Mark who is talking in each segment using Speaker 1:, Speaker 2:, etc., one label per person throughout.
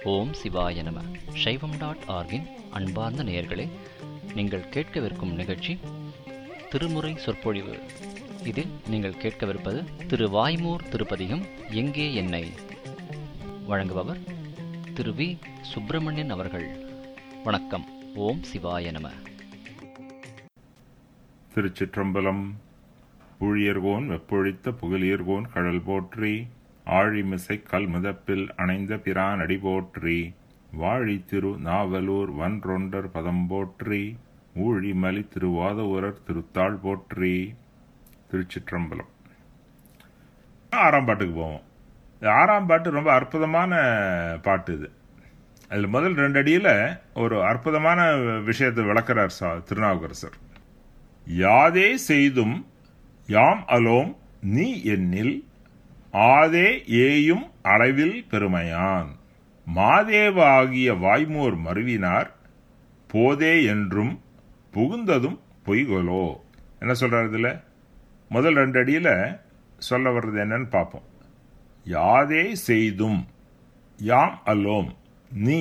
Speaker 1: ஓம் சிவாய நம சைவம் டாட் ஆர்கின் அன்பார்ந்த நேயர்களே நீங்கள் கேட்கவிருக்கும் நிகழ்ச்சி திருமுறை சொற்பொழிவு இதில் நீங்கள் கேட்கவிருப்பது திரு வாய்மூர் திருப்பதிகம் எங்கே என்னை வழங்குபவர் திரு வி சுப்பிரமணியன் அவர்கள் வணக்கம் ஓம் சிவாய நம
Speaker 2: திருச்சிற்றம்பலம் ஊழியர்கோன் வெப்பொழித்த புகழியர்கோன் கடல் போற்றி ஆழிமிசை கல்முதப்பில் அணைந்த பிரான் அடி போற்றி வாழி திரு நாவலூர் வன்றொண்டர் பதம் போற்றி ஊழிமலி திருவாதவூரர் திருத்தாள் போற்றி திருச்சிற்றம்பலம் ஆறாம் பாட்டுக்கு போவோம் இந்த ஆறாம் பாட்டு ரொம்ப அற்புதமான பாட்டு இது அதில் முதல் ரெண்டு அடியில் ஒரு அற்புதமான விஷயத்தை விளக்குறார் சா திருநாவுக்கரசர் யாதே செய்தும் யாம் அலோம் நீ என்னில் ஆதே ஏயும் அளவில் பெருமையான் மாதேவ ஆகிய வாய்மோர் மருவினார் போதே என்றும் புகுந்ததும் பொய்கொலோ என்ன சொல்றாரு இதுல முதல் ரெண்டு அடியில சொல்ல வர்றது என்னன்னு பார்ப்போம் யாதே செய்தும் யாம் அலோம் நீ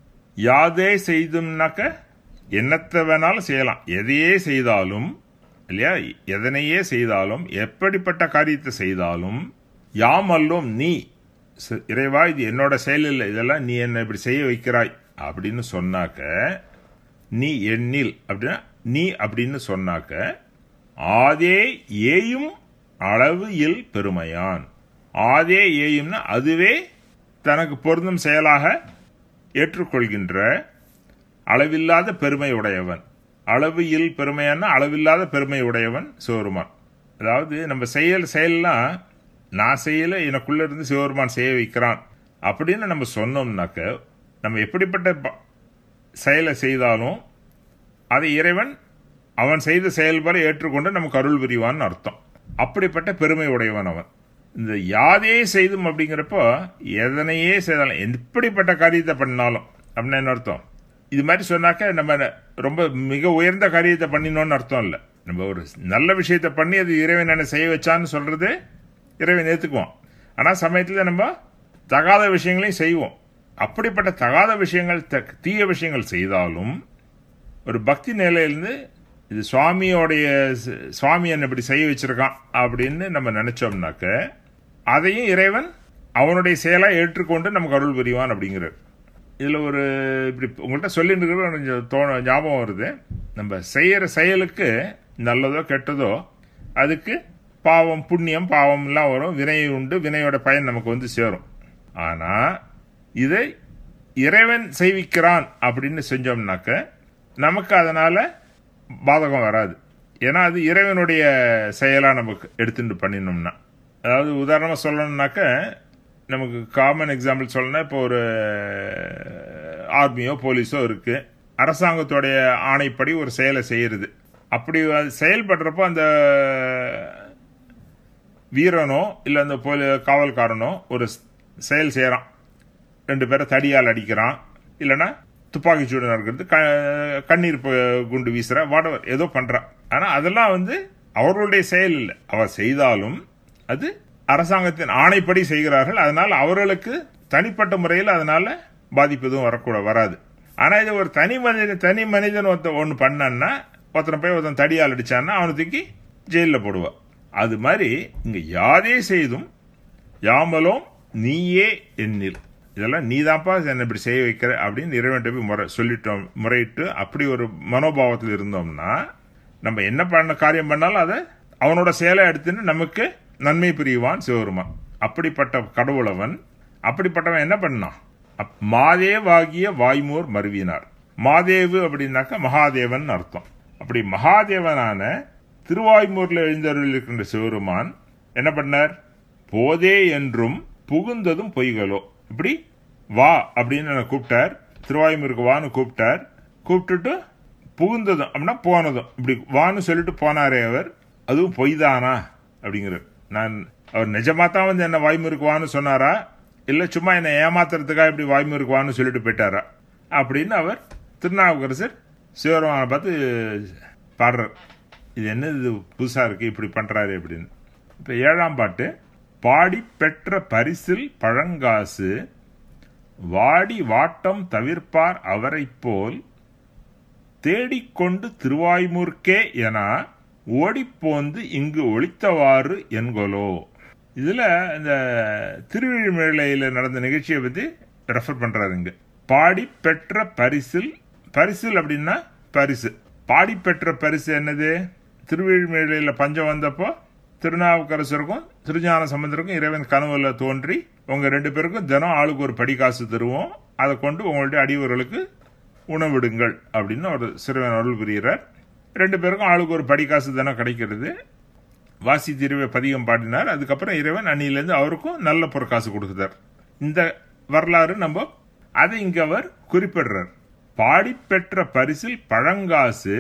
Speaker 2: யாதே செய்தும்னாக்க என்னத்தை வேணாலும் செய்யலாம் எதையே செய்தாலும் இல்லையா எதனையே செய்தாலும் எப்படிப்பட்ட காரியத்தை செய்தாலும் யாம் அல்லோம் நீ ச- இறைவா இது என்னோட செயல் இல்லை இதெல்லாம் நீ என்ன இப்படி செய்ய வைக்கிறாய் அப்படின்னு சொன்னாக்க நீ எண்ணில் அப்படின்னா நீ அப்படின்னு சொன்னாக்க ஆதே ஏயும் அளவு இல் பெருமையான் ஆதே ஏயும்னா அதுவே தனக்கு பொருந்தும் செயலாக ஏற்றுக்கொள்கின்ற அளவில்லாத பெருமை உடையவன் அளவு இல் பெருமையான அளவில்லாத பெருமை உடையவன் சிவருமான் அதாவது நம்ம செயல் செயல்லாம் நான் செய்யல எனக்குள்ள இருந்து சிவருமான் செய்ய வைக்கிறான் அப்படின்னு நம்ம சொன்னோம்னாக்க நம்ம எப்படிப்பட்ட ப- செயலை செய்தாலும் அதை இறைவன் அவன் செய்த செயல்பட ஏற்றுக்கொண்டு நமக்கு அருள் புரிவான்னு அர்த்தம் அப்படிப்பட்ட பெருமை உடையவன் அவன் இந்த யாதே செய்தும் அப்படிங்கிறப்போ எதனையே செய்தாலும் எப்படிப்பட்ட காரியத்தை பண்ணாலும் அப்படின்னு என்ன அர்த்தம் இது மாதிரி சொன்னாக்க நம்ம ரொம்ப மிக உயர்ந்த காரியத்தை பண்ணினோம்னு அர்த்தம் இல்லை நம்ம ஒரு நல்ல விஷயத்தை பண்ணி அது இறைவன் என்ன செய்ய வச்சான்னு சொல்றது இறைவன் ஏற்றுக்குவான் ஆனால் சமயத்தில் நம்ம தகாத விஷயங்களையும் செய்வோம் அப்படிப்பட்ட தகாத விஷயங்கள் த- தீய விஷயங்கள் செய்தாலும் ஒரு பக்தி நிலையிலிருந்து இது சுவாமியோடைய ச- சுவாமி என்ன இப்படி செய்ய வச்சிருக்கான் அப்படின்னு நம்ம நினைச்சோம்னாக்க அதையும் இறைவன் அவனுடைய செயலா ஏற்றுக்கொண்டு நமக்கு அருள் புரிவான் அப்படிங்கிறார் இதுல ஒரு இப்படி உங்கள்கிட்ட சொல்லிட்டு இருக்கிற கொஞ்சம் தோண ஞாபகம் வருது நம்ம செய்யற செயலுக்கு நல்லதோ கெட்டதோ அதுக்கு பாவம் புண்ணியம் பாவம் எல்லாம் வரும் வினை உண்டு வினையோட பயன் நமக்கு வந்து சேரும் ஆனா இதை இறைவன் செய்விக்கிறான் அப்படின்னு செஞ்சோம்னாக்க நமக்கு அதனால பாதகம் வராது ஏன்னா அது இறைவனுடைய செயலா நமக்கு எடுத்துட்டு பண்ணினோம்னா அதாவது உதாரணமா சொல்லணும்னாக்க நமக்கு காமன் எக்ஸாம்பிள் சொல்லணும்னா இப்போ ஒரு ஆர்மியோ போலீஸோ இருக்கு அரசாங்கத்தோடைய ஆணைப்படி ஒரு செயலை செய்யறது அப்படி அது செயல்படுறப்போ அந்த வீரனோ இல்லை அந்த போலி காவல்காரனோ ஒரு செயல் செய்கிறான் ரெண்டு பேரை தடியால் அடிக்கிறான் இல்லைன்னா துப்பாக்கி சூடு நடக்கிறது க- கண்ணீர் ப- குண்டு வீசுற வாடவர் ஏதோ பண்றான் ஆனா அதெல்லாம் வந்து அவர்களுடைய செயல் இல்லை அவர் செய்தாலும் அது அரசாங்கத்தின் ஆணைப்படி செய்கிறார்கள் அதனால் அவர்களுக்கு தனிப்பட்ட முறையில் அதனால பாதிப்பு எதுவும் வரக்கூட வராது ஆனா இது ஒரு தனி மனிதன் தனி மனிதன் ஒருத்த ஒன்று பண்ணான்னா ஒருத்தனை போய் ஒருத்தன் தடியால் அடிச்சான்னா அவனை தூக்கி ஜெயிலில் போடுவா அது மாதிரி இங்க யாதே செய்தும் யாமலும் நீயே என்னில் இதெல்லாம் நீதான்ப்பா என்னை இப்படி செய்ய வைக்கிற அப்படின்னு இறைவன்கிட்ட போய் முறை சொல்லிட்டோம் முறையிட்டு அப்படி ஒரு மனோபாவத்தில் இருந்தோம்னா நம்ம என்ன பண்ண காரியம் பண்ணாலும் அதை அவனோட செயலை எடுத்துன்னு நமக்கு நன்மை புரிவான் சிவருமான் அப்படிப்பட்ட கடவுளவன் அப்படிப்பட்டவன் என்ன பண்ணான் அப்- மாதேவாகிய வாய்மூர் மருவினார் மாதேவு அப்படின்னாக்க மகாதேவன் அர்த்தம் அப்படி மகாதேவனான திருவாய்மூர்ல எழுந்தருள் இருக்கின்ற சிவருமான் என்ன பண்ணார் போதே என்றும் புகுந்ததும் பொய்களோ இப்படி வா அப்படின்னு என்னை கூப்பிட்டார் திருவாய்மூருக்கு வான்னு கூப்பிட்டார் கூப்பிட்டுட்டு புகுந்ததும் அப்படின்னா போனதும் இப்படி வான்னு சொல்லிட்டு போனாரே அவர் அதுவும் பொய் தானா அப்படிங்கிறார் நான் அவர் நிஜமா தான் வந்து என்ன வாய்மூருக்கு வான்னு சொன்னாரா இல்ல சும்மா என்னை ஏமாத்துறதுக்காக இப்படி வாய்மூருக்கு வான்னு சொல்லிட்டு போயிட்டாரா அப்படின்னு அவர் திருநாவுக்கரசர் சிவருமான பார்த்து பாடுறார் இது என்ன இது புதுசா இருக்கு இப்படி பண்றாரு அப்படின்னு இப்ப ஏழாம் பாட்டு பாடி பெற்ற பரிசில் பழங்காசு வாடி வாட்டம் தவிர்ப்பார் அவரைப் போல் தேடிக்கொண்டு திருவாய்மூர்க்கே என ஓடிப்போந்து இங்கு ஒளித்தவாறு என்கொலோ இதுல இந்த திருவிழிமேளையில நடந்த நிகழ்ச்சியை பத்தி ரெஃபர் பண்றாரு இங்க பாடி பெற்ற பரிசில் பரிசில் அப்படின்னா பரிசு பாடி பெற்ற பரிசு என்னது திருவிழிமேளையில பஞ்சம் வந்தப்போ திருநாவுக்கரசருக்கும் திருஞான சம்பந்தருக்கும் இறைவன் கனவுல தோன்றி உங்க ரெண்டு பேருக்கும் தினம் ஆளுக்கு ஒரு படி காசு தருவோம் அதை கொண்டு உங்களுடைய அடிவர்களுக்கு உணவிடுங்கள் அப்படின்னு ஒரு சிறுவன் அருள் புரிகிறார் ரெண்டு பேருக்கும் ஆளுக்கு ஒரு படி காசு தினம் கிடைக்கிறது வாசி திருவை பதிகம் பாடினார் அதுக்கப்புறம் இறைவன் அன்னியிலேருந்து அவருக்கும் நல்ல பொற்காசு கொடுக்குறார் இந்த வரலாறு நம்ம அதை இங்க அவர் குறிப்பிடுறார் பாடி பெற்ற பரிசில் பழங்காசு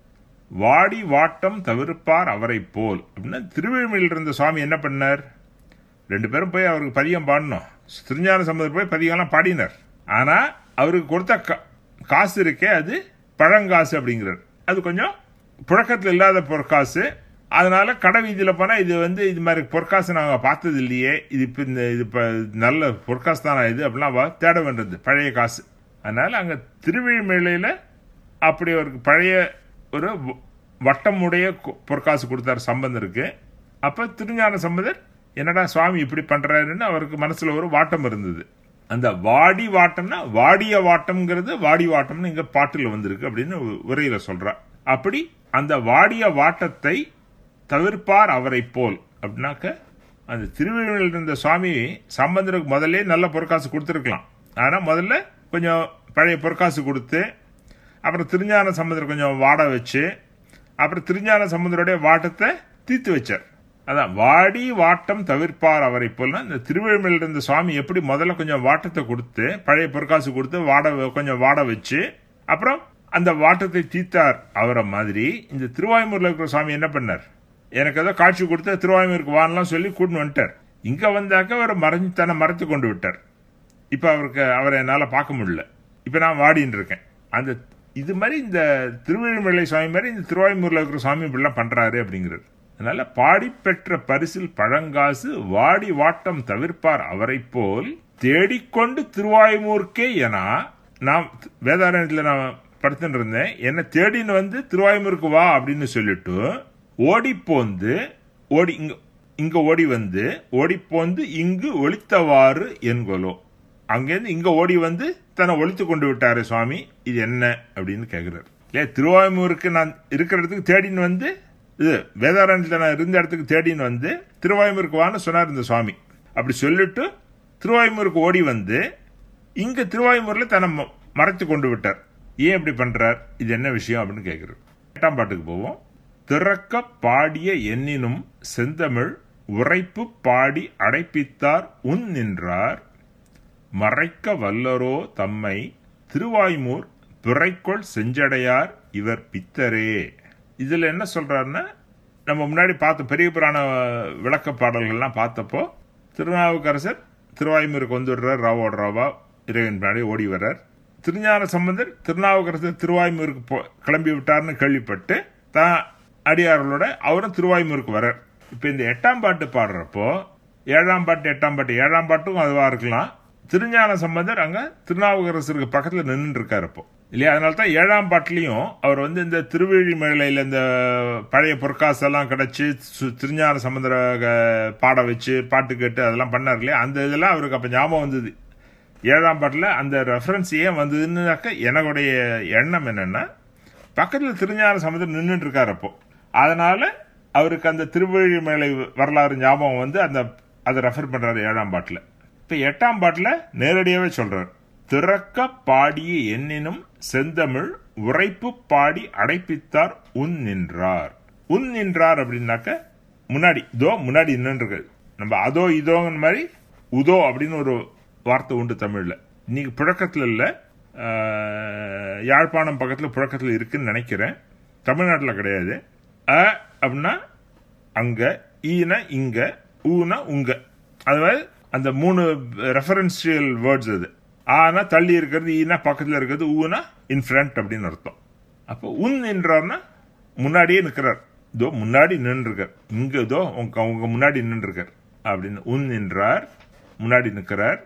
Speaker 2: வாடி வாட்டம் தவிர்ப்பார் அவரை போல் அப்படின்னா திருவேழ்மையில் இருந்த சுவாமி என்ன பண்ணார் ரெண்டு பேரும் போய் அவருக்கு பதிகம் பாடணும் திருஞான சம்பந்தர் போய் பதிகம்லாம் பாடினார் ஆனா அவருக்கு கொடுத்த கா- காசு இருக்கே அது பழங்காசு அப்படிங்கிறார் அது கொஞ்சம் புழக்கத்தில் இல்லாத பொற்காசு அதனால கடை வீதியில போனா இது வந்து இது மாதிரி பொற்காசு நாங்க பார்த்தது இல்லையே இது இப்ப இந்த இது இப்ப நல்ல பொற்காசு தானா இது அப்படிலாம் அவ தேட வேண்டியது பழைய காசு அதனால அங்க திருவிழிமேளையில அப்படி ஒரு பழைய ஒரு வ- வட்டமுடைய கு- பொற்காசு கொடுத்தார் சம்பந்தருக்கு அப்ப திருஞான சம்பந்தர் என்னடா சுவாமி இப்படி பண்றாருன்னு அவருக்கு மனசுல ஒரு வாட்டம் இருந்தது அந்த வாடி வாட்டம்னா வாடிய வாட்டம்ங்கிறது வாடி வாட்டம்னு இங்க பாட்டுல வந்திருக்கு அப்படின்னு உ- உரையில சொல்றா அப்படி அந்த வாடிய வாட்டத்தை தவிர்ப்பார் அவரை போல் அப்படின்னாக்க அந்த திருவிழியில் இருந்த சுவாமி சம்பந்தருக்கு முதல்ல நல்ல பொற்காசு கொடுத்துருக்கலாம் ஆனா முதல்ல கொஞ்சம் பழைய பொற்காசு கொடுத்து அப்புறம் திருஞான சம்பந்தர் கொஞ்சம் வாட வச்சு அப்புறம் திருஞான சம்பந்தருடைய வாட்டத்தை தீர்த்து வச்சார் அதான் வாடி வாட்டம் தவிர்ப்பார் அவரை போல்னா இந்த திருவிழமையில் இருந்த சுவாமி எப்படி முதல்ல கொஞ்சம் வாட்டத்தை கொடுத்து பழைய பொற்காசு கொடுத்து வாட கொஞ்சம் வாட வச்சு அப்புறம் அந்த வாட்டத்தை தீர்த்தார் அவரை மாதிரி இந்த திருவாய்மூர்ல இருக்கிற சுவாமி என்ன பண்ணார் எனக்கு ஏதோ காட்சி கொடுத்து திருவாய்மூருக்கு வானலாம் சொல்லி கூட்டின்னு வந்துட்டார் இங்க வந்தாக்க அவர் மறைஞ்சு தன்னை மறைத்து கொண்டு விட்டார் இப்ப அவருக்கு அவரை என்னால பார்க்க முடியல இப்ப நான் வாடின்னு இருக்கேன் அந்த இது மாதிரி இந்த திருவிழிமலை சுவாமி மாதிரி இந்த திருவாய்மூர்ல இருக்கிற சுவாமி இப்படிலாம் பண்றாரு அப்படிங்கிறது அதனால பாடி பெற்ற பரிசில் பழங்காசு வாடி வாட்டம் தவிர்ப்பார் அவரை போல் தேடிக்கொண்டு திருவாய்மூர்க்கே என நான் வேதாரண்யத்தில் நான் படுத்துட்டு இருந்தேன் என்ன தேடின்னு வந்து திருவாய்மூருக்கு வா அப்படின்னு சொல்லிட்டு ஓடி போந்து ஓடி இங்க இங்க ஓடி வந்து ஓடி போந்து இங்கு ஒளித்தவாறு என்கொலோ அங்கேருந்து இங்க ஓடி வந்து தன்னை ஒழித்து கொண்டு விட்டாரு சுவாமி இது என்ன அப்படின்னு கேக்குறாரு இல்லையா திருவாய்மூருக்கு நான் இருக்கிற இடத்துக்கு தேடின்னு வந்து இது வேதாரண்யத்தில் நான் இருந்த இடத்துக்கு தேடின்னு வந்து திருவாய்மூருக்கு வான்னு சொன்னார் இந்த சுவாமி அப்படி சொல்லிட்டு திருவாய்மூருக்கு ஓடி வந்து இங்க திருவாய்மூர்ல தன்னை ம- மறைத்து கொண்டு விட்டார் ஏன் இப்படி பண்றார் இது என்ன விஷயம் அப்படின்னு கேட்கிறார் எட்டாம் பாட்டுக்கு போவோம் திறக்க பாடிய எண்ணினும் செந்தமிழ் உரைப்பு பாடி அடைப்பித்தார் உன் நின்றார் மறைக்க வல்லரோ தம்மை திருவாய்மூர் பிறைக்கொள் செஞ்சடையார் இவர் பித்தரே இதுல என்ன சொல்றாருன்னா நம்ம முன்னாடி பார்த்த பெரிய புராண விளக்க பாடல்கள்லாம் பார்த்தப்போ திருநாவுக்கரசர் திருவாய்மூருக்கு வந்துடுறார் ராவோட ராவா இறைவன் பின்னாடி ஓடி வர்றார் திருஞான சம்பந்தர் திருநாவுக்கரசர் திருவாய்மூருக்கு போ- கிளம்பி விட்டார்னு கேள்விப்பட்டு தான் அடியார்களோட அவரும் திருவாய்மூருக்கு வர்றார் இப்ப இந்த எட்டாம் பாட்டு பாடுறப்போ ஏழாம் பாட்டு எட்டாம் பாட்டு ஏழாம் பாட்டும் அதுவா இருக்கலாம் திருஞான சம்பந்தர் அங்க திருநாவுக்கரசருக்கு பக்கத்துல நின்று இருக்காரு இப்போ இல்லையா அதனால தான் ஏழாம் பாட்டுலயும் அவர் வந்து இந்த திருவிழி மேலையில இந்த பழைய பொற்காசெல்லாம் கிடைச்சு சு- திருஞான சம்பந்தர அஹ், பாட வச்சு பாட்டு கேட்டு அதெல்லாம் பண்ணார் இல்லையா அந்த இதெல்லாம் அவருக்கு அப்ப ஞாபகம் வந்தது ஏழாம் பாட்டுல அந்த ரெஃபரன்ஸ் ஏன் வந்ததுன்னாக்க எனக்குடைய எண்ணம் என்னன்னா பக்கத்துல திருஞான சமுதிரம் நின்றுட்டு இருக்காரு அப்போ அதனால அவருக்கு அந்த திருவழிமலை வரலாறு ஞாபகம் வந்து அந்த அதை ரெஃபர் பண்றாரு ஏழாம் பாட்டுல இப்ப எட்டாம் பாட்டுல நேரடியாவே சொல்றாரு திறக்க பாடிய எண்ணினும் செந்தமிழ் உரைப்பு பாடி அடைப்பித்தார் உன் நின்றார் உன் நின்றார் அப்படின்னாக்க முன்னாடி இதோ முன்னாடி நின்று நம்ம அதோ இதோங்கிற மாதிரி உதோ அப்படின்னு ஒரு வார்த்தை உண்டு தமிழ்ல இன்னைக்கு புழக்கத்துல இல்ல ஆஹ், யாழ்ப்பாணம் பக்கத்துல புழக்கத்துல இருக்குன்னு நினைக்கிறேன் தமிழ்நாட்டில் கிடையாது அ அப்படின்னா அங்க ஈன இங்க ஊனா உங்க அதாவது அந்த மூணு ரெஃபரன்ஷியல் வேர்ட்ஸ் அது ஆனா தள்ளி இருக்கிறது ஈனா பக்கத்துல இருக்கிறது ஊனா இன் ஃப்ரண்ட் அப்படின்னு அர்த்தம் அப்போ உன் நின்றார்னா முன்னாடியே நிற்கிறார் இதோ முன்னாடி நின்றுருக்கார் இங்க இதோ உங்க உங்க முன்னாடி நின்றுருக்கார் அப்படின்னு உன் நின்றார் முன்னாடி நிற்கிறார்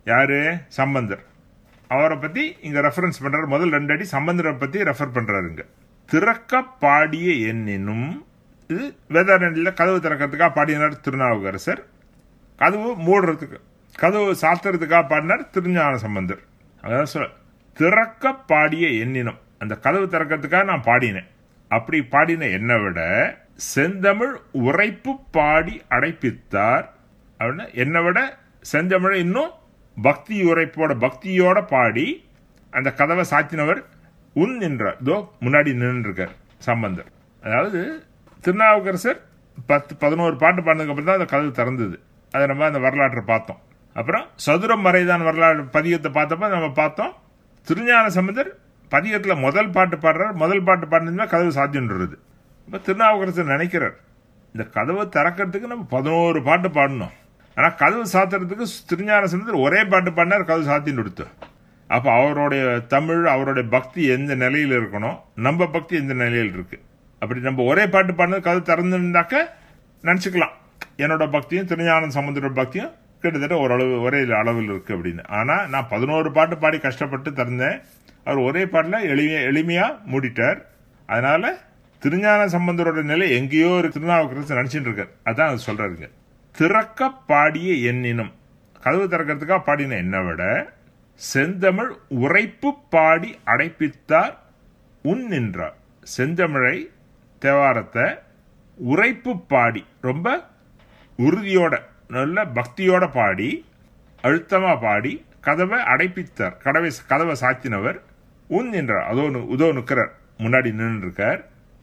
Speaker 2: யாரு சம்பந்தர் அவரை பத்தி இங்க ரெஃபரன்ஸ் பண்றாரு முதல் ரெண்டு அடி சம்பந்தரை பத்தி ரெஃபர் பண்றாருங்க திறக்க பாடிய எண்ணினும் இது வேதாரண்யில கதவு திறக்கிறதுக்காக பாடினார் திருநாவுக்கரசர் கதவு மூடுறதுக்கு கதவு சாத்துறதுக்காக பாடினார் திருஞான சம்பந்தர் அதான் சொல்ல திறக்க பாடிய எண்ணினம் அந்த கதவு திறக்கிறதுக்காக நான் பாடினேன் அப்படி பாடின என்னை விட செந்தமிழ் உரைப்பு பாடி அடைப்பித்தார் அப்படின்னா என்னை விட செந்தமிழை இன்னும் பக்தி உரைப்போட பக்தியோட பாடி அந்த கதவை சாத்தினவர் உன் நின்றார் இதோ முன்னாடி நின்றுருக்கார் சம்பந்தர் அதாவது திருநாவுக்கரசர் பத்து பதினோரு பாட்டு பாடினதுக்கு அப்புறம் தான் அந்த கதவு திறந்தது அதை நம்ம அந்த வரலாற்றை பார்த்தோம் அப்புறம் சதுரம் மறைதான் வரலாறு பதிகத்தை பார்த்தப்ப நம்ம பார்த்தோம் திருஞான சம்பந்தர் பதிகத்தில் முதல் பாட்டு பாடுறார் முதல் பாட்டு பாடினதுமே கதவு சாத்தின்றது இப்போ திருநாவுக்கரசர் நினைக்கிறார் இந்த கதவை திறக்கிறதுக்கு நம்ம பதினோரு பாட்டு பாடணும் ஆனால் கதவு சாத்துறதுக்கு திருஞான சம்பந்தர் ஒரே பாட்டு பாடினார் கதவு சாத்தின்னு கொடுத்து அப்போ அவருடைய தமிழ் அவருடைய பக்தி எந்த நிலையில் இருக்கணும் நம்ம பக்தி எந்த நிலையில் இருக்கு அப்படி நம்ம ஒரே பாட்டு பாடினது கதவு திறந்துருந்தாக்க நினச்சிக்கலாம் என்னோட பக்தியும் திருஞான சமுத்திர பக்தியும் கிட்டத்தட்ட ஓரளவு ஒரே அளவில் இருக்கு அப்படின்னு ஆனா நான் பதினோரு பாட்டு பாடி கஷ்டப்பட்டு திறந்தேன் அவர் ஒரே பாட்டில் எளிமையா எளிமையா மூடிட்டார் அதனால திருஞான சம்பந்தரோட நிலை எங்கேயோ ஒரு திருநாவுக்கரசு நினைச்சிட்டு இருக்கார் அதான் அது சொல்றாருங்க திறக்க பாடிய எண்ணினம் கதவு திறக்கிறதுக்காக பாடின என்னை விட செந்தமிழ் உரைப்பு பாடி அடைப்பித்தார் உன் நின்றார் செந்தமிழை தேவாரத்தை உரைப்பு பாடி ரொம்ப உறுதியோட நல்ல பக்தியோட பாடி அழுத்தமா பாடி கதவை அடைப்பித்தார் கதவை கதவை சாத்தினவர் உன் நின்றார் அதோ நு- உதோ நிற்கிறார் முன்னாடி நின்று இருக்கார்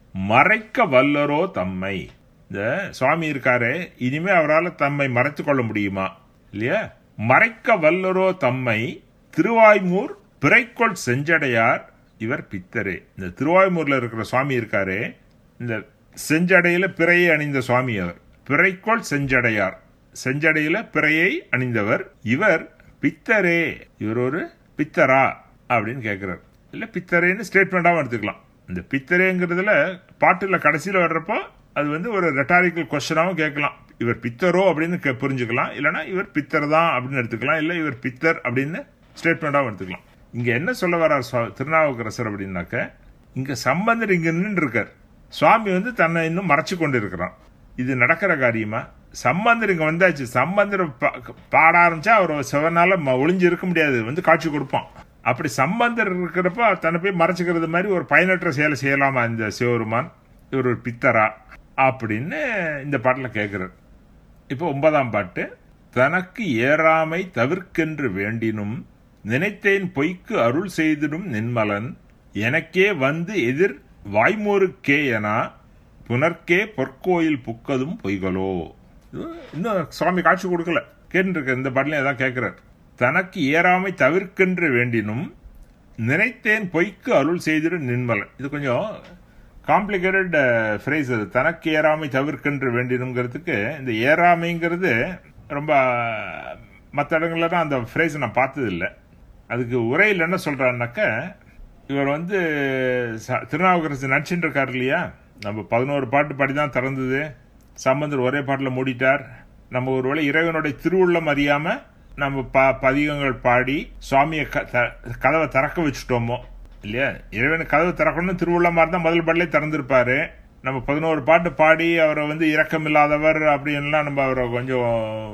Speaker 2: மறைக்க வல்லரோ தம்மை இந்த சுவாமி இருக்காரு இனிமே அவரால் தம்மை மறைத்து கொள்ள முடியுமா இல்லையா மறைக்க வல்லரோ தம்மை திருவாய்மூர் பிறைக்கொள் செஞ்சடையார் இவர் பித்தரே இந்த திருவாய்மூர்ல இருக்கிற சுவாமி இருக்காரு இந்த செஞ்சடையில பிறையை அணிந்த சுவாமி அவர் பிறைக்கோள் செஞ்சடையார் செஞ்சடையில பிறையை அணிந்தவர் இவர் பித்தரே இவர் ஒரு பித்தரா அப்படின்னு கேட்கிறார் இல்ல பித்தரேன்னு ஸ்டேட்மெண்டாவும் எடுத்துக்கலாம் இந்த பித்தரேங்கிறதுல பாட்டுல கடைசியில வர்றப்போ அது வந்து ஒரு ரெட்டாரிக்கல் கொஸ்டனாவும் கேட்கலாம் இவர் பித்தரோ அப்படின்னு கே- புரிஞ்சுக்கலாம் இல்லைன்னா இவர் பித்தர் தான் அப்படின்னு எடுத்துக்கலாம் இல்ல இவர் பித்தர் அப்படின்னு ஸ்டேட்மெண்டாவும் எடுத்துக்கலாம் இங்க என்ன சொல்ல வர்றார் சுவா- திருநாவுக்கரசர் அப்படின்னாக்க இங்க சம்பந்தர் இங்க நின்று இருக்கார் சுவாமி வந்து தன்னை இன்னும் மறைச்சு கொண்டு இருக்கிறான் இது நடக்கிற காரியமா சம்பந்தர் இங்க வந்தாச்சு சம்பந்தர் பா- பாட ஆரம்பிச்சா அவர் சிவனால ம- ஒளிஞ்சு இருக்க முடியாது வந்து காட்சி கொடுப்பான் அப்படி சம்பந்தர் இருக்கிறப்ப தன்னை போய் மறைச்சுக்கிறது மாதிரி ஒரு பயனற்ற செயலை செய்யலாமா இந்த சிவருமான் இவர் ஒரு பித்தரா அப்படின்னு இந்த பாட்டில் கேட்கிறார் இப்போ ஒன்பதாம் பாட்டு தனக்கு ஏறாமை தவிர்க்கென்று வேண்டினும் நினைத்தேன் பொய்க்கு அருள் செய்திடும் நின்மலன் எனக்கே வந்து எதிர் வாய்மோருக்கே என புனர்க்கே பொற்கோயில் புக்கதும் பொய்களோ இது இன்னும் சுவாமி காட்சி கொடுக்கல கேட்டுருக்க இந்த பாட்டிலையும் அதான் கேட்கிறார் தனக்கு ஏறாமை தவிர்க்கென்று வேண்டினும் நினைத்தேன் பொய்க்கு அருள் செய்திடும் நின்மலன் இது கொஞ்சம் காம்ப்ளிகேட்டட் ஃப்ரேஸ் அது தனக்கு ஏறாமை தவிர்க்கின்ற வேண்டினுங்கிறதுக்கு இந்த ஏறாமைங்கிறது ரொம்ப மற்ற இடங்கள்லாம் அந்த ஃப்ரேஸ் நான் பார்த்தது இல்லை அதுக்கு உரையில் என்ன சொல்றாருனாக்க இவர் வந்து ச- திருநாவுக்கரசு நடிச்சுட்டு இருக்காரு இல்லையா நம்ம பதினோரு பாட்டு பாடி தான் திறந்தது சம்பந்தர் ஒரே பாட்டில் மூடிட்டார் நம்ம ஒருவேளை இறைவனுடைய திருவுள்ளம் அறியாம நம்ம ப பதிகங்கள் பாடி சுவாமியை க- த- கதவை திறக்க வச்சுட்டோமோ இல்லையா இறைவன் கதவை திறக்கணும்னு திருவுள்ளமா இருந்தா முதல் பாட்டிலே திறந்திருப்பாரு நம்ம பதினோரு பாட்டு பாடி அவரை வந்து இரக்கம் இல்லாதவர் அப்படின்லாம் நம்ம அவரை கொஞ்சம்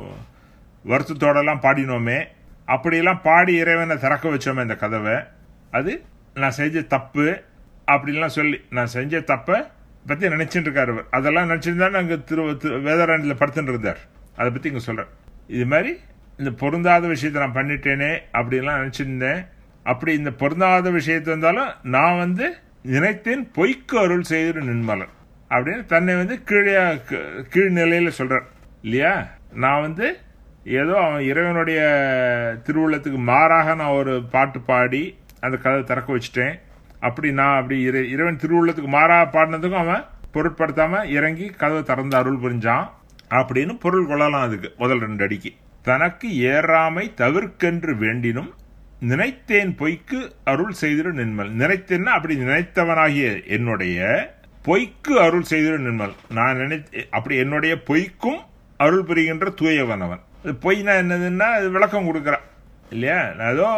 Speaker 2: வருத்தத்தோடலாம் பாடினோமே அப்படியெல்லாம் பாடி இறைவனை திறக்க வச்சோமே இந்த கதவை அது நான் செஞ்ச தப்பு அப்படின்லாம் சொல்லி நான் செஞ்ச தப்பை பற்றி நினைச்சிட்டு இருக்காரு அவர் அதெல்லாம் நினச்சிருந்தா நாங்கள் திரு திரு- வேதாரண்யில் படுத்துட்டு இருந்தார் அதை பற்றி இங்கே சொல்கிறேன் இது மாதிரி இந்த பொருந்தாத விஷயத்தை நான் பண்ணிட்டேனே அப்படின்லாம் நினச்சிருந்தேன் அப்படி இந்த பொருந்தாத விஷயத்தை இருந்தாலும் நான் வந்து நினைத்தேன் பொய்க்கு அருள் செய்து நின்மலன் அப்படின்னு தன்னை வந்து கீழே கீழ் நிலையில சொல்றார் இல்லையா நான் வந்து ஏதோ அவன் இறைவனுடைய திருவுள்ளத்துக்கு மாறாக நான் ஒரு பாட்டு பாடி அந்த கதை திறக்க வச்சுட்டேன் அப்படி நான் அப்படி இறை- இறைவன் திருவுள்ளத்துக்கு மாறாக பாடினதுக்கும் அவன் பொருட்படுத்தாம இறங்கி கதவை திறந்து அருள் புரிஞ்சான் அப்படின்னு பொருள் கொள்ளலாம் அதுக்கு முதல் ரெண்டு அடிக்கு தனக்கு ஏறாமை தவிர்க்கென்று வேண்டினும் நினைத்தேன் பொய்க்கு அருள் செய்திட நின்மல் நினைத்தேன்னா அப்படி நினைத்தவனாகிய என்னுடைய பொய்க்கு அருள் செய்திட நின்மல் நான் நினை அப்படி என்னுடைய பொய்க்கும் அருள் புரிகின்ற தூயவன் அவன் இது பொய்னா என்னதுன்னா அது விளக்கம் கொடுக்கறான் இல்லையா நான் ஏதோ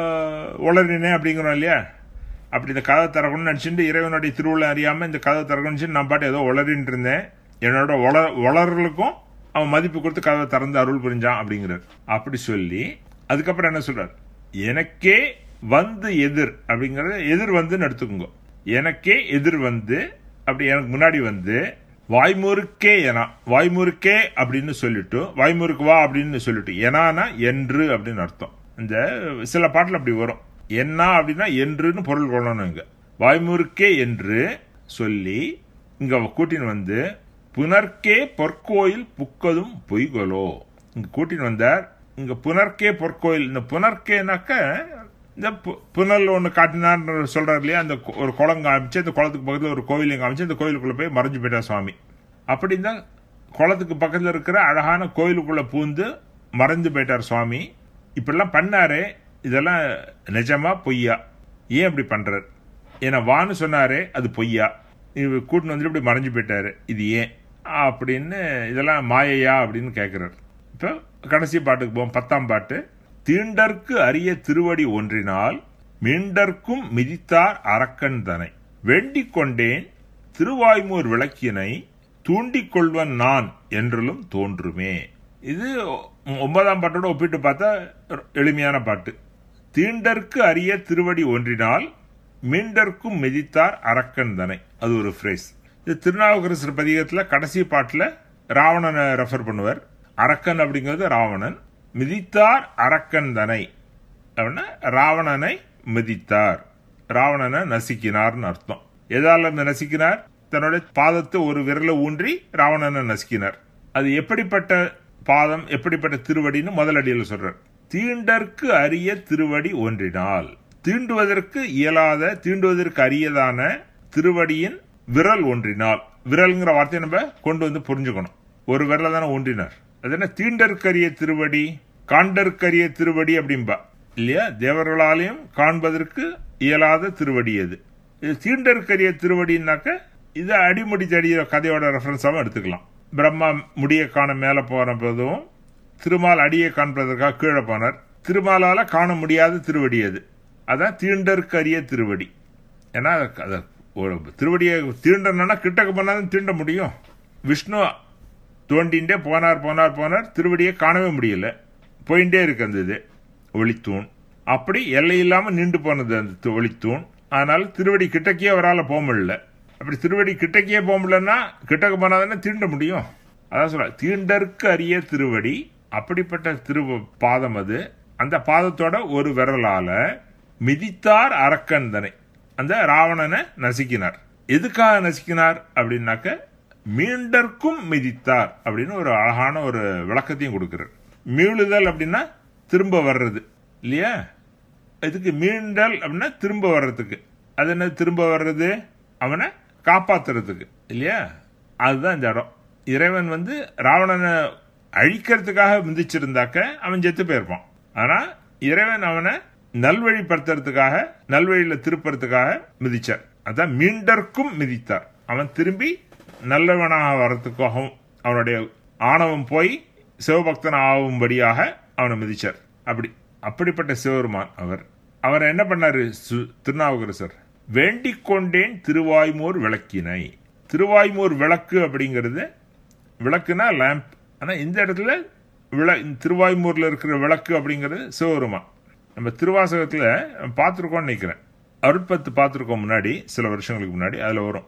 Speaker 2: உளறினேன் அப்படிங்கிறோம் இல்லையா அப்படி இந்த கதை திறக்கணும்னு நினச்சிட்டு இறைவனுடைய திருவிழா அறியாமல் இந்த கதை திறக்கணும்னு நான் பாட்டு ஏதோ உளறின்னு இருந்தேன் என்னோட உள உளறலுக்கும் அவன் மதிப்பு கொடுத்து கதவை திறந்து அருள் புரிஞ்சான் அப்படிங்கிறார் அப்படி சொல்லி அதுக்கப்புறம் என்ன சொல்றார் எனக்கே வந்து எதிர் அப்படிங்கறத எதிர் வந்துன்னு எடுத்துக்கோங்க எனக்கே எதிர் வந்து அப்படி எனக்கு முன்னாடி வந்து வாய்மூருக்கே எனா வாய்மூருக்கே அப்படின்னு சொல்லிட்டு வாய்மூருக்கு வா அப்படின்னு சொல்லிட்டு எனானா என்று அப்படின்னு அர்த்தம் இந்த சில பாட்டில் அப்படி வரும் என்ன அப்படின்னா என்றுன்னு பொருள் கொள்ளணும் இங்க வாய்மூருக்கே என்று சொல்லி இங்க கூட்டின்னு வந்து புனர்க்கே பொற்கோயில் புக்கதும் பொய்கொலோ இங்க கூட்டின்னு வந்தார் இங்க புனர்க்கே பொற்கோயில் இந்த புனர்க்கேனாக்க இந்த பு- புனல் ஒன்று காட்டினார் சொல்றாரு இல்லையா அந்த கு- ஒரு குளம் காமிச்சு அந்த குளத்துக்கு பக்கத்தில் ஒரு கோயிலையும் காமிச்சு அந்த கோயிலுக்குள்ள போய் மறைஞ்சு போயிட்டார் சுவாமி அப்படி தான் குளத்துக்கு பக்கத்தில் இருக்கிற அழகான கோயிலுக்குள்ள பூந்து மறைஞ்சு போயிட்டார் சுவாமி இப்படிலாம் பண்ணாரே இதெல்லாம் நிஜமா பொய்யா ஏன் இப்படி பண்றாரு ஏன்னா வான்னு சொன்னாரே அது பொய்யா இவர் கூட்டின்னு வந்துட்டு இப்படி மறைஞ்சு போயிட்டாரு இது ஏன் அப்படின்னு இதெல்லாம் மாயையா அப்படின்னு கேட்கிறார் இப்போ கடைசி பாட்டுக்கு போவோம் பத்தாம் பாட்டு தீண்டற்கு அரிய திருவடி ஒன்றினால் மீண்டற்கும் மிதித்தார் அரக்கன் தனை வேண்டிக் கொண்டேன் திருவாய்மூர் விளக்கினை தூண்டிக் கொள்வன் நான் என்றிலும் தோன்றுமே இது ஒன்பதாம் பாட்டோட ஒப்பிட்டு பார்த்தா எளிமையான பாட்டு தீண்டற்கு அரிய திருவடி ஒன்றினால் மீண்டற்கும் மிதித்தார் அரக்கன் தனை அது ஒரு ஃப்ரேஸ் இது திருநாவுக்கரசர் பதிகத்துல கடைசி பாட்டுல ராவணனை ரெஃபர் பண்ணுவார் அரக்கன் அப்படிங்கிறது ராவணன் மிதித்தார் அரக்கன் தனை அப்படின்னா ராவணனை மிதித்தார் ராவணனை நசுக்கினார்னு அர்த்தம் எதால இருந்து நசுக்கினார் தன்னுடைய பாதத்தை ஒரு விரல ஊன்றி ராவணனை நசுக்கினார் அது எப்படிப்பட்ட பாதம் எப்படிப்பட்ட திருவடின்னு முதலடியில் சொல்றார் தீண்டற்கு அரிய திருவடி ஒன்றினால் தீண்டுவதற்கு இயலாத தீண்டுவதற்கு அரியதான திருவடியின் விரல் ஒன்றினால் விரல்ங்கிற வார்த்தையை நம்ம கொண்டு வந்து புரிஞ்சுக்கணும் ஒரு விரல தானே ஒன்றினார் அது என்ன தீண்டற்கரிய திருவடி காண்டற்கரிய திருவடி அப்படிம்பா இல்லையா தேவர்களாலையும் காண்பதற்கு இயலாத திருவடி அது இது தீண்டற்கரிய திருவடினாக்க இது அடிமுடி தடிய கதையோட ரெஃபரன்ஸாகவும் எடுத்துக்கலாம் பிரம்மா முடிய காண மேலே போன போதும் திருமால் அடியை காண்பதற்காக கீழே போனார் திருமாலால காண முடியாத திருவடி அது அதான் தீண்டற்கரிய திருவடி ஏன்னா அது- அது ஒரு திருவடியை தீண்டனா கிட்டக்க போனாலும் தீண்ட முடியும் விஷ்ணு தோண்டிண்டே போனார் போனார் போனார் திருவடியை காணவே முடியல போயிட்டே இருக்கு அந்த இது ஒளித்தூண் அப்படி எல்லை இல்லாம நீண்டு போனது அந்த து- ஒளித்தூண் அதனால திருவடி கிட்டக்கே அவரால் போக முடியல அப்படி திருவடி கிட்டக்கே போக முடியலன்னா கிட்டக்க போனாதானே தீண்ட முடியும் அதான் சொல்ற தீண்டற்கு அரிய திருவடி அப்படிப்பட்ட திரு பாதம் அது அந்த பாதத்தோட ஒரு விரலால மிதித்தார் அரக்கன் தனை அந்த ராவணனை நசுக்கினார் எதுக்காக நசுக்கினார் அப்படின்னாக்க மீண்டற்கும் மிதித்தார் அப்படின்னு ஒரு அழகான ஒரு விளக்கத்தையும் கொடுக்கிறார் மீளுதல் அப்படின்னா திரும்ப வர்றது இல்லையா இதுக்கு மீண்டல் அப்படின்னா திரும்ப வர்றதுக்கு அது என்ன திரும்ப வர்றது அவனை காப்பாத்துறதுக்கு இல்லையா அதுதான் இந்த இடம் இறைவன் வந்து ராவணனை அழிக்கிறதுக்காக மிதிச்சிருந்தாக்க அவன் செத்து போயிருப்பான் ஆனா இறைவன் அவனை நல்வழிப்படுத்துறதுக்காக நல்வழியில திருப்பறதுக்காக மிதிச்சார் அதான் மீண்டற்கும் மிதித்தார் அவன் திரும்பி நல்லவனாக வர்றதுக்காகவும் அவனுடைய ஆணவம் போய் சிவபக்தன் ஆகும்படியாக அவனை மிதிச்சார் அப்படி அப்படிப்பட்ட சிவருமான் அவர் அவர் என்ன பண்ணாரு சு- திருநாவுக்கரசர் வேண்டிக் கொண்டேன் திருவாய்மூர் விளக்கினை திருவாய்மூர் விளக்கு அப்படிங்கிறது விளக்குனா லேம்ப் ஆனா இந்த இடத்துல விள இந்த திருவாய்மூர்ல இருக்கிற விளக்கு அப்படிங்கிறது சிவபெருமான் நம்ம திருவாசகத்துல பார்த்துருக்கோம்னு நினைக்கிறேன் அருட்பத்து பார்த்துருக்கோம் முன்னாடி சில வருஷங்களுக்கு முன்னாடி அதுல வரும்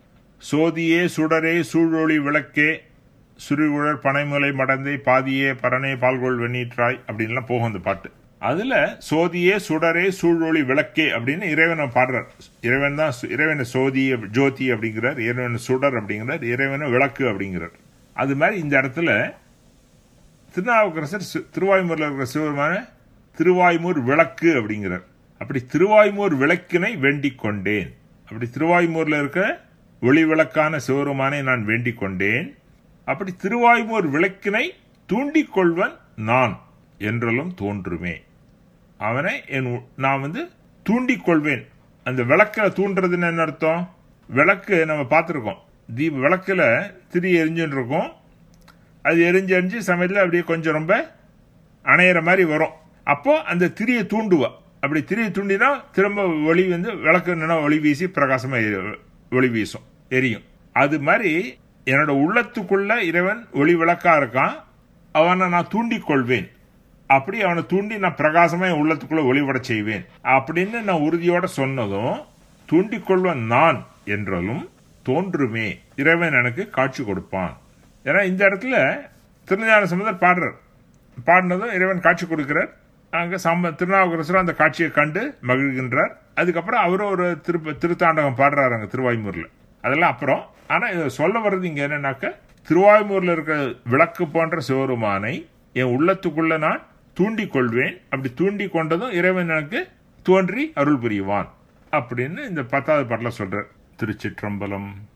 Speaker 2: சோதியே சுடரே சூழொளி விளக்கே சுருகுழல் பனைமுலை மடந்தை பாதியே பரணே பால்கோள் வெண்ணீற்றாய் அப்படின்லாம் போகும் அந்த பாட்டு அதுல சோதியே சுடரே சூழொளி விளக்கே அப்படின்னு இறைவனை பாடுறார் இறைவன் தான் சு- இறைவனை சோதி அப்படி- ஜோதி அப்படிங்கிறார் இறைவனை சுடர் அப்படிங்கிறார் இறைவனை விளக்கு அப்படிங்கிறார் அது மாதிரி இந்த இடத்துல திருநாவுக்கரசர் சி- திருவாய்மூர்ல இருக்கிற சிவபெருமான திருவாய்மூர் விளக்கு அப்படிங்கிறார் அப்படி திருவாய்மூர் விளக்கினை வேண்டிக் கொண்டேன் அப்படி திருவாய்மூர்ல இருக்க ஒளி விளக்கான சிவபெருமானை நான் வேண்டிக் கொண்டேன் அப்படி திருவாய்மூர் விளக்கினை தூண்டிக் கொள்வன் நான் என்றலும் தோன்றுமே அவனை என் உ- நான் வந்து தூண்டிக் கொள்வேன் அந்த விளக்கில தூண்டுறதுன்னு என்ன அர்த்தம் விளக்கு நம்ம பார்த்துருக்கோம் தீப விளக்குல திரி எரிஞ்சுன்னு இருக்கும் அது எரிஞ்சு எரிஞ்சு சமயத்தில் அப்படியே கொஞ்சம் ரொம்ப அணையிற மாதிரி வரும் அப்போ அந்த திரியை தூண்டுவா அப்படி திரியை தூண்டினா திரும்ப ஒளி வந்து விளக்கு என்னன்னா ஒளி வீசி பிரகாசமா எரி- ஒளி வீசும் எரியும் அது மாதிரி என்னோட உள்ளத்துக்குள்ள இறைவன் ஒளி விளக்கா இருக்கான் அவனை நான் தூண்டிக் கொள்வேன் அப்படி அவனை தூண்டி நான் பிரகாசமா என் உள்ளத்துக்குள்ள ஒளிவட செய்வேன் அப்படின்னு நான் உறுதியோட சொன்னதும் தூண்டிக் கொள்வன் நான் என்றாலும் தோன்றுமே இறைவன் எனக்கு காட்சி கொடுப்பான் ஏன்னா இந்த இடத்துல திருஞான சம்பந்தர் பாடுறார் பாடினதும் இறைவன் காட்சி கொடுக்கிறார் அங்க சம்ப திருநாவுக்கரசர் அந்த காட்சியை கண்டு மகிழ்கின்றார் அதுக்கப்புறம் அவரும் ஒரு திரு திருத்தாண்டகம் பாடுறாரு அங்க திருவாய்மூர்ல அதெல்லாம் அப்புறம் ஆனா இதை சொல்ல வர்றது இங்க என்னன்னாக்க திருவாய்மூர்ல இருக்கிற விளக்கு போன்ற சிவருமானை என் உள்ளத்துக்குள்ள நான் தூண்டிக் கொள்வேன் அப்படி தூண்டி கொண்டதும் இறைவன் எனக்கு தோன்றி அருள் புரிவான் அப்படின்னு இந்த பத்தாவது பாட்டில் சொல்றார் திருச்சிற்றம்பலம்